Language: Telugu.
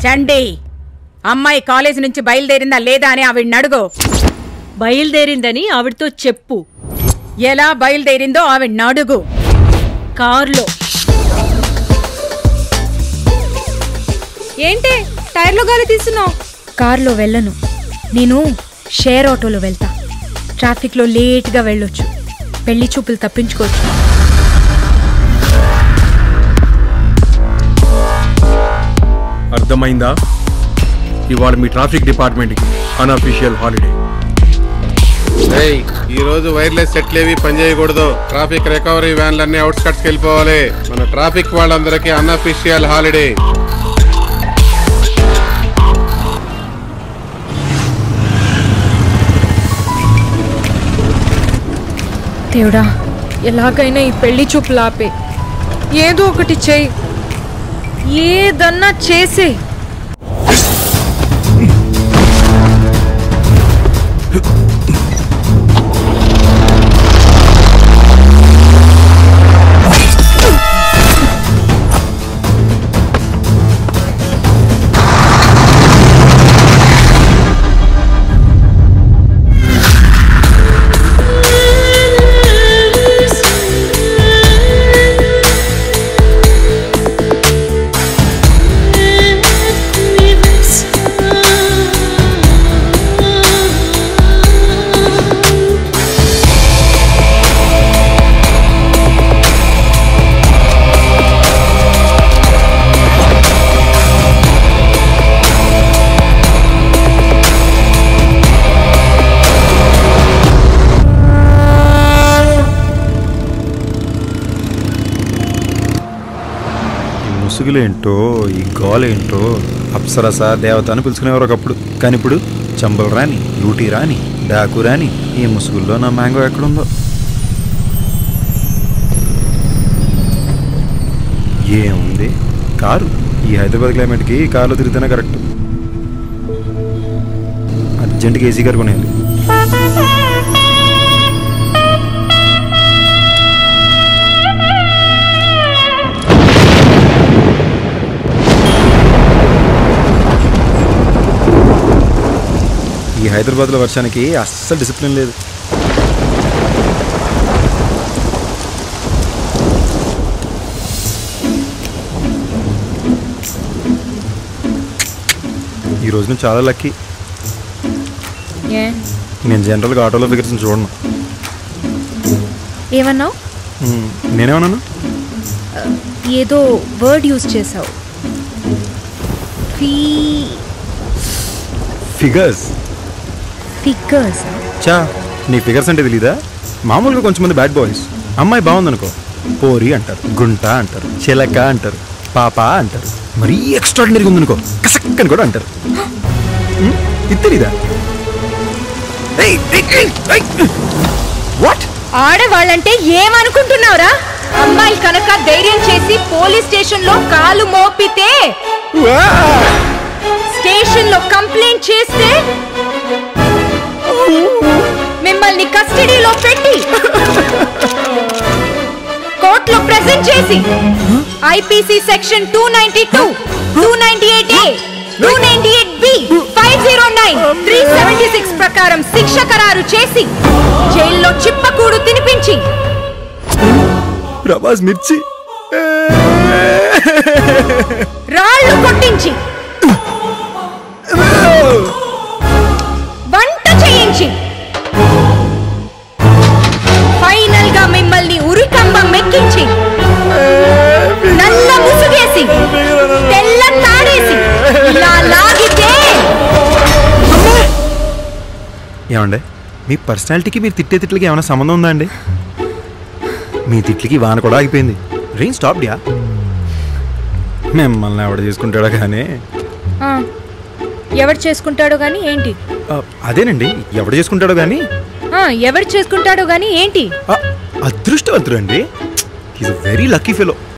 చండి అమ్మాయి కాలేజ్ నుంచి బయలుదేరిందా లేదా అని ఆవిడ్ని అడుగు బయలుదేరిందని ఆవిడతో చెప్పు ఎలా బయలుదేరిందో ఆవిడ్ని అడుగు కారులో ఏంటే టైర్లో గాలి తీస్తున్నావు కార్లో వెళ్ళను నేను షేర్ ఆటోలో వెళ్తా ట్రాఫిక్లో లేట్గా వెళ్ళొచ్చు పెళ్లి చూపులు తప్పించుకోవచ్చు అర్థమైందా ఇవాళ మీ ట్రాఫిక్ డిపార్ట్మెంట్కి అన్అఫీషియల్ హాలిడే ఏయ్ ఈ రోజు వైర్లెస్ సెట్లు ఏవి పనిచేయకూడదు ట్రాఫిక్ రికవరీ వ్యాన్లన్నీ అవుట్స్కట్స్కి వెళ్ళిపోవాలి మన ట్రాఫిక్ వాళ్ళందరికీ అన్అఫీషియల్ హాలిడే దేవుడా ఎలాగైనా ఈ పెళ్లి చూపులు ఆపే ఏదో ఒకటి చెయ్యి ఏదన్నా చేసే ఈ ముసుగులేంటో ఈ గోలేంటో అప్సరస దేవత అని పిలుచుకునేవారు ఒకప్పుడు కానీ ఇప్పుడు చంబల్ రాని లూటీ రాని డాకు రాని ఈ ముసుగుల్లో నా మ్యాంగో ఎక్కడుందో ఏముంది కారు ఈ హైదరాబాద్ క్లైమేట్కి కార్లో తిరిగితేనే కరెక్ట్ అర్జెంటుగా ఏసీ కారు కొనేయాలి ఈ హైదరాబాద్లో వర్షానికి అస్సలు డిసిప్లిన్ లేదు ఈ రోజు నేను చాలా లక్కీ ఏ నేను జనరల్గా ఆటోలో ఫిగర్స్ చూడను ఏమన్నావు మ్మ్. నేనేమన్నాను ఏదో వర్డ్ యూజ్ చేసావు ఫీ ఫిగర్స్ ఫిగర్స్ చా నీ ఫిగర్స్ అంటే తెలీదా మామూలుగా కొంచెం మంది బ్యాడ్ బాయ్స్ అమ్మాయి బాగుందనుకో పోరి అంటారు గుంట అంటారు చిలక అంటారు పాప అంటారు మరీ ఎక్స్ట్రాడినరీగా ఉందనుకో కసక్కని కూడా అంటారు ఉమ్, ఇది తెలీదా వాట్ ఆడవాళ్ళంటే ఏమనుకుంటున్నావురా అమ్మాయి కనుక ధైర్యం చేసి పోలీస్ స్టేషన్ లో కాలు మోపితే స్టేషన్ లో కంప్లైంట్ చేస్తే మిమ్మల్ని కస్టడీలో పెట్టి కోర్టులో ప్రెజెంట్ చేసి IPC section two ninety two two ninety eight A two ninety eight B five zero nine three seventy six ప్రకారం శిక్ష ఖరారు చేసి జైల్లో చిప్పకూడు తినిపించి ప్రభాస్ మిర్చి రాళ్ళు కొట్టించి వంట చేయించి ఫైనల్ గా మిమ్మల్ని ఉరికంబం ఎక్కించి నల్ల ముసుగేసి తెల్ల తాడేసి ఇలా లాగితే ఏమండి మీ పర్సనాలిటీకి మీరు తిట్టే తిట్లకి ఏమైనా సంబంధం ఉందా అండి మీ తిట్లకి వాన కూడా ఆగిపోయింది రెయిన్ స్టాప్ యా మిమ్మల్ని ఎవడ చేసుకుంటాడో కానీ ఆ, ఎవడు చేసుకుంటాడో గాని ఏంటి ఆ, అదేనండి ఎవడ చేసుకుంటాడో కానీ ఆ, ఎవడు చేసుకుంటాడో గాని ఏంటి ఆ, అదృష్టవంతుడు అండి ఈజ్ వెరీ లక్కీ ఫెలో